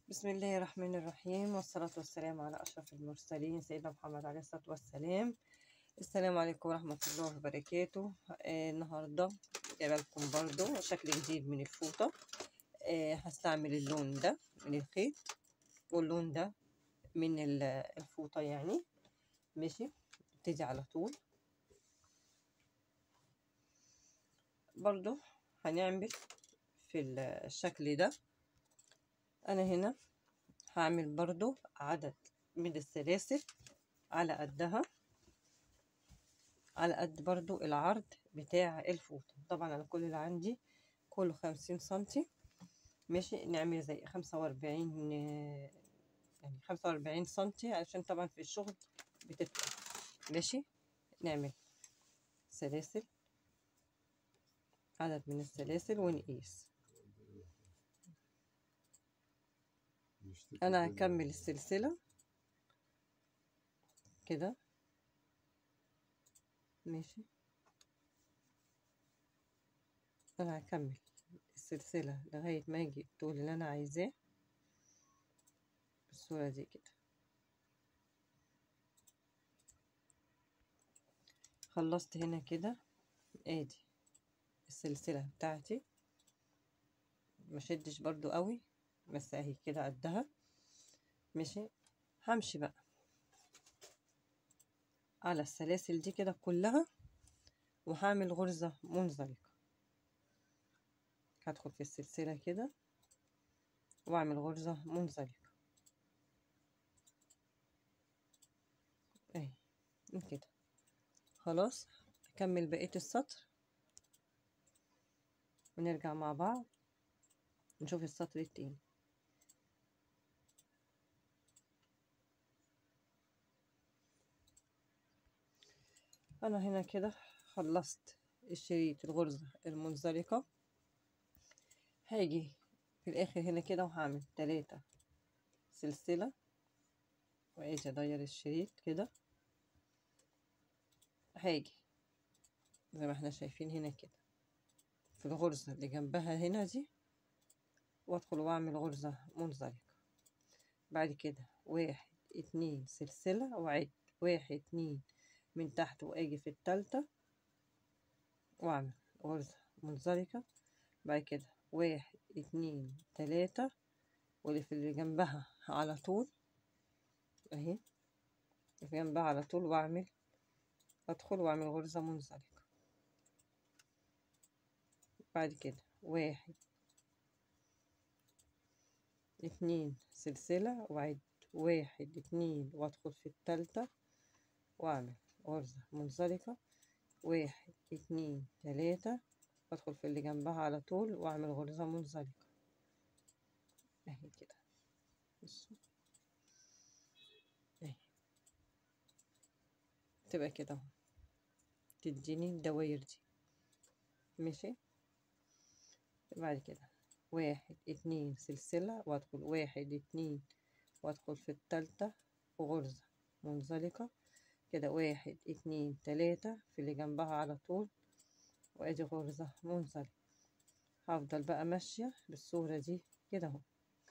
بسم الله الرحمن الرحيم والصلاة والسلام على أشرف المرسلين سيدنا محمد عليه الصلاة والسلام السلام عليكم ورحمة الله وبركاته آه النهاردة جايبة لكم برضو شكل جديد من الفوطة آه هستعمل اللون ده من الخيط واللون ده من ال- الفوطة يعني ماشي ابتدي على طول برضو هنعمل في الشكل ده انا هنا هعمل برضو عدد من السلاسل على قدها على قد برضو العرض بتاع الفوطة طبعا انا كل اللي عندي كله خمسين سنتي ماشي نعمل زي خمسة واربعين يعني خمسة واربعين سنتي عشان طبعا في الشغل بتطلع ماشي نعمل سلاسل عدد من السلاسل ونقيس انا هكمل السلسلة كده ماشي انا هكمل السلسلة لغاية ما اجي الطول اللي انا عايزاه بالصورة دي كده خلصت هنا كده ادي السلسلة بتاعتي مشدش برضو قوي بس اهي كده قدها ماشي همشي بقى على السلاسل دي كده كلها وهعمل غرزة منزلقة هدخل في السلسلة كده واعمل غرزة منزلقة اهي كده خلاص اكمل بقية السطر ونرجع مع بعض نشوف السطر التاني انا هنا كده خلصت الشريط الغرزة المنزلقة هاجي في الاخر هنا كده وهعمل تلاتة سلسلة واجي ادير الشريط كده هاجي زي ما احنا شايفين هنا كده في الغرزة اللي جنبها هنا دي وادخل واعمل غرزة منزلقة بعد كده واحد اتنين سلسلة واعد واحد اتنين من تحت واجي في التالتة واعمل غرزة منزلقة بعد كده واحد اتنين تلاتة واللي في اللي جنبها على طول اهي في جنبها على طول واعمل ادخل واعمل غرزة منزلقة بعد كده واحد اتنين سلسلة وعد واحد اتنين وادخل في التالتة واعمل غرزة منزلقة واحد اتنين تلاتة وادخل في اللي جنبها على طول واعمل غرزة منزلقة اهي كده بصوا اهي تبقى كده اهو تديني الدواير دي ماشي بعد كده واحد اتنين سلسلة وادخل واحد اتنين وادخل في التالتة وغرزة منزلقة كده واحد اتنين تلاتة في اللي جنبها على طول وادي غرزة منزلقة هفضل بقى ماشية بالصورة دي كده اهو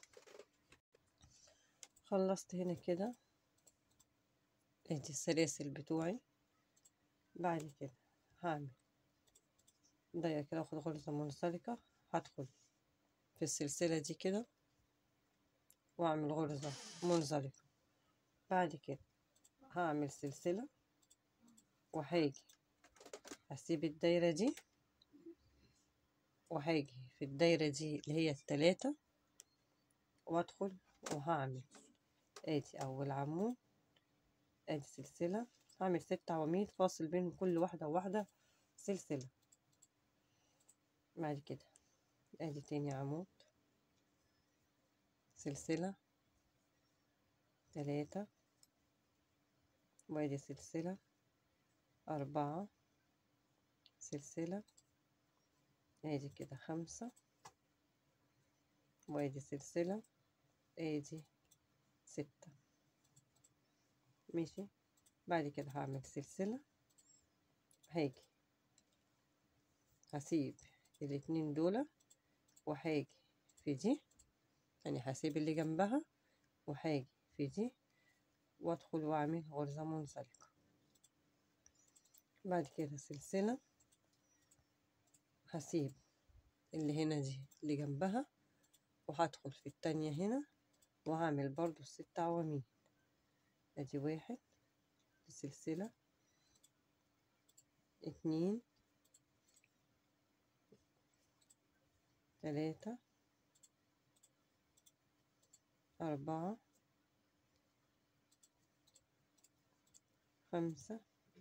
خلصت هنا كده ادي السلاسل بتوعي بعد كده هعمل دايرة كده واخد غرزة منزلقة هدخل في السلسلة دي كده واعمل غرزة منزلقة بعد كده هعمل سلسلة وهاجي هسيب الدايرة دي وهاجي في الدايرة دي اللي هي التلاتة وادخل وهعمل ادي اول عمود ادي سلسلة هعمل ست عواميد فاصل بين كل واحدة وواحدة سلسلة بعد كده ادي تاني عمود سلسلة تلاتة وادي سلسلة أربعة سلسلة ادي كده خمسة وادي سلسلة ادي ستة ماشي بعد كده هعمل سلسلة هاجي هسيب الاتنين دول وهاجي في دي يعني هسيب اللي جنبها وهاجي في دي وادخل واعمل غرزة منزلقة بعد كده سلسلة هسيب اللي هنا دي اللي جنبها وهدخل في التانية هنا وهعمل برضو الست عواميد ادي واحد سلسلة اتنين تلاتة أربعة خمسة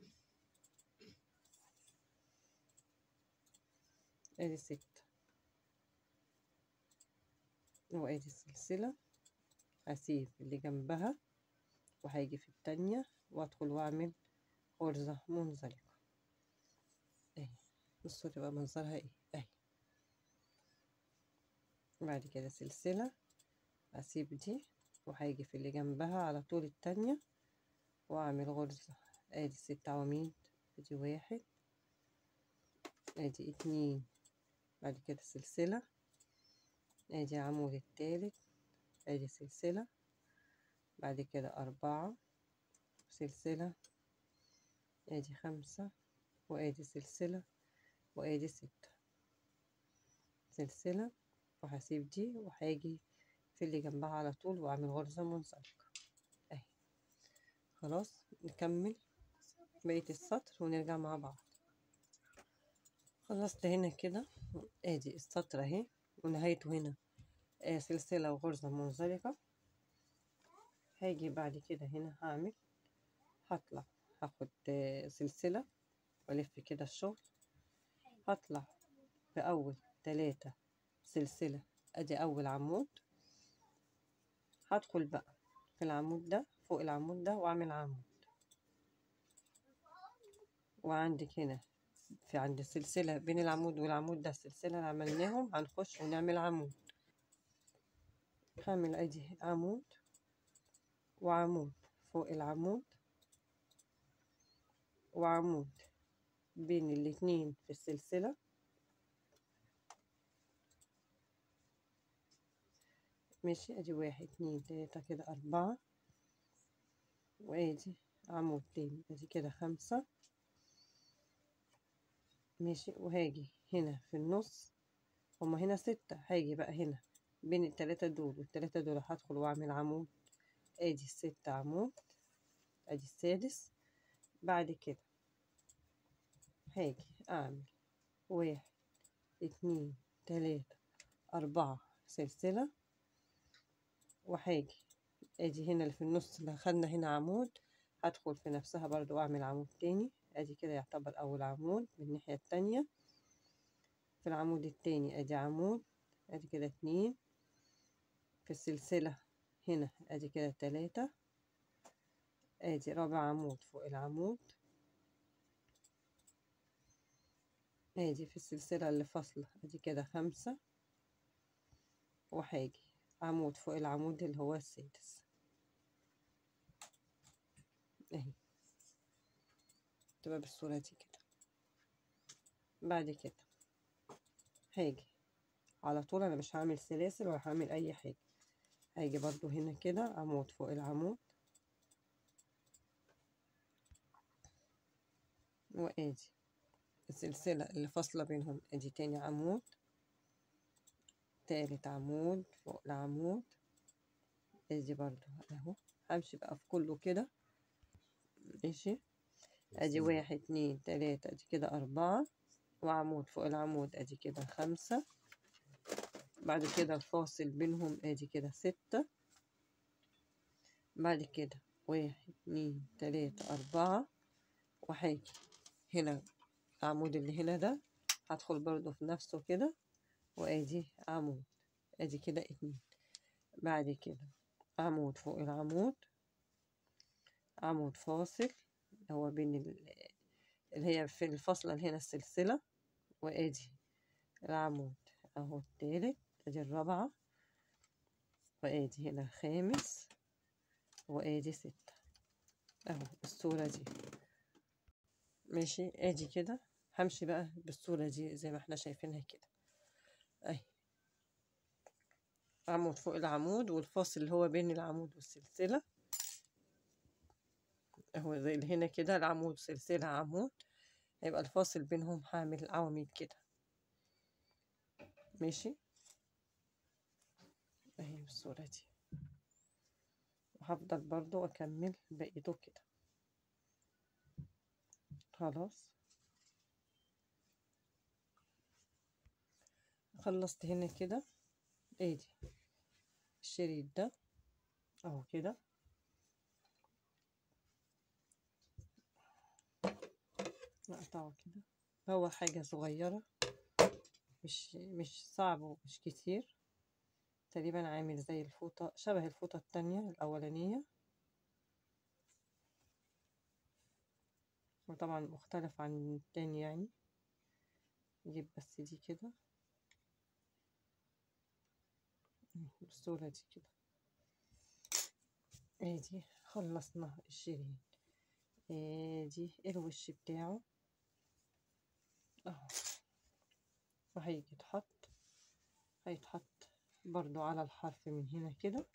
ادي ستة وادي السلسلة هسيب اللي جنبها وهيجي في التانية وادخل واعمل غرزة منزلقة اهي بصوا تبقى منظرها ايه اهي بعد كده سلسلة هسيب دي وهيجي في اللي جنبها على طول التانية واعمل غرزة ادي ست عواميد ادي واحد ادي اتنين بعد كده سلسلة ادي العمود التالت ادي سلسلة بعد كده أربعة سلسلة ادي خمسة وادي سلسلة وادي ستة سلسلة وهسيب دي وهاجي في اللي جنبها على طول واعمل غرزة منزلقة اهي خلاص نكمل بقية السطر ونرجع مع بعض خلصت هنا كده ادي السطر اهي ونهايته هنا آه سلسلة وغرزة منزلقة هاجي بعد كده هنا هعمل هطلع هاخد آه سلسلة والف كده الشغل هطلع في اول تلاتة سلسلة ادي اول عمود هدخل بقى في العمود ده فوق العمود ده واعمل عمود وعندك هنا في عند السلسلة بين العمود والعمود ده السلسلة اللي عملناهم هنخش ونعمل عمود هعمل ادي عمود وعمود فوق العمود وعمود بين الاتنين في السلسلة ماشي ادي واحد اتنين تلاتة كده اربعة وادي عمود تاني ادي كده خمسة ماشي وهاجي هنا في النص هما هنا ستة هاجي بقى هنا بين التلاتة دول والتلاتة دول هدخل واعمل عمود ادي الست عمود ادي السادس بعد كده هاجي اعمل واحد اتنين تلاتة اربعة سلسلة وهاجي ادي هنا اللي في النص اللي خدنا هنا عمود هدخل في نفسها برضو اعمل عمود تاني ادي كده يعتبر اول عمود من الناحية التانية في العمود التاني ادي عمود ادي كده اتنين في السلسلة هنا ادي كده تلاتة ادي رابع عمود فوق العمود ادي في السلسلة اللي فاصلة ادي كده خمسة وهاجي عمود فوق العمود اللي هو السادس اهي تبقى بالصورة دي كده بعد كده هاجي على طول انا مش هعمل سلاسل ولا هعمل اي حاجة هاجي برضو هنا كده عمود فوق العمود وادي السلسلة اللي فاصلة بينهم ادي تاني عمود تالت عمود فوق العمود ادي برضو اهو همشي بقى في كله كده ماشي ادي واحد اتنين تلاتة ادي كده اربعة وعمود فوق العمود ادي كده خمسة بعد كده الفاصل بينهم ادي كده ستة بعد كده واحد اتنين تلاتة اربعة وهاجي هنا العمود اللي هنا ده هدخل برضو في نفسه كده وادي عمود ادي كده اتنين بعد كده عمود فوق العمود عمود فاصل هو بين اللي هي في الفاصلة اللي هنا السلسلة وادي العمود اهو التالت ادي الرابعة وادي هنا الخامس وادي ستة اهو الصورة دي ماشي ادي كده همشي بقى بالصورة دي زي ما احنا شايفينها كده اهي عمود فوق العمود والفاصل اللي هو بين العمود والسلسلة اهو زي اللي هنا كده العمود سلسلة عمود هيبقى الفاصل بينهم هعمل عواميد كده ماشي اهي بالصورة دي وهفضل برضو اكمل بقيته كده خلاص خلصت هنا كده ادي الشريط ده اهو كده نقطعه كده هو حاجة صغيرة مش مش صعب ومش كتير تقريبا عامل زي الفوطة شبه الفوطة التانية الأولانية وطبعا مختلف عن التاني يعني نجيب بس دي كده بالصورة دي كده ادي خلصنا الشريط ادي الوش بتاعه اهو وهيجي يتحط هيتحط برضو على الحرف من هنا كده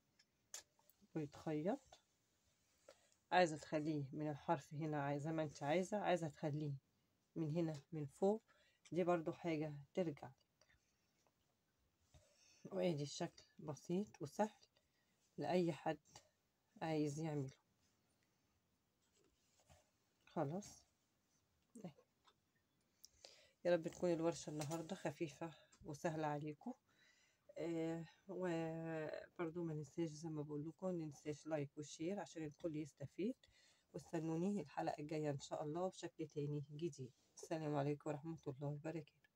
ويتخيط عايزة تخليه من الحرف هنا عايزة ما انت عايزة عايزة تخليه من هنا من فوق دي برضو حاجة ترجع وادي الشكل بسيط وسهل لأي حد عايز يعمله خلاص يا رب تكون الورشة النهاردة خفيفة وسهلة عليكم آه وبرضو ما ننساش زي ما بقول لكم ننساش لايك وشير عشان الكل يستفيد واستنوني الحلقة الجاية إن شاء الله بشكل تاني جديد السلام عليكم ورحمة الله وبركاته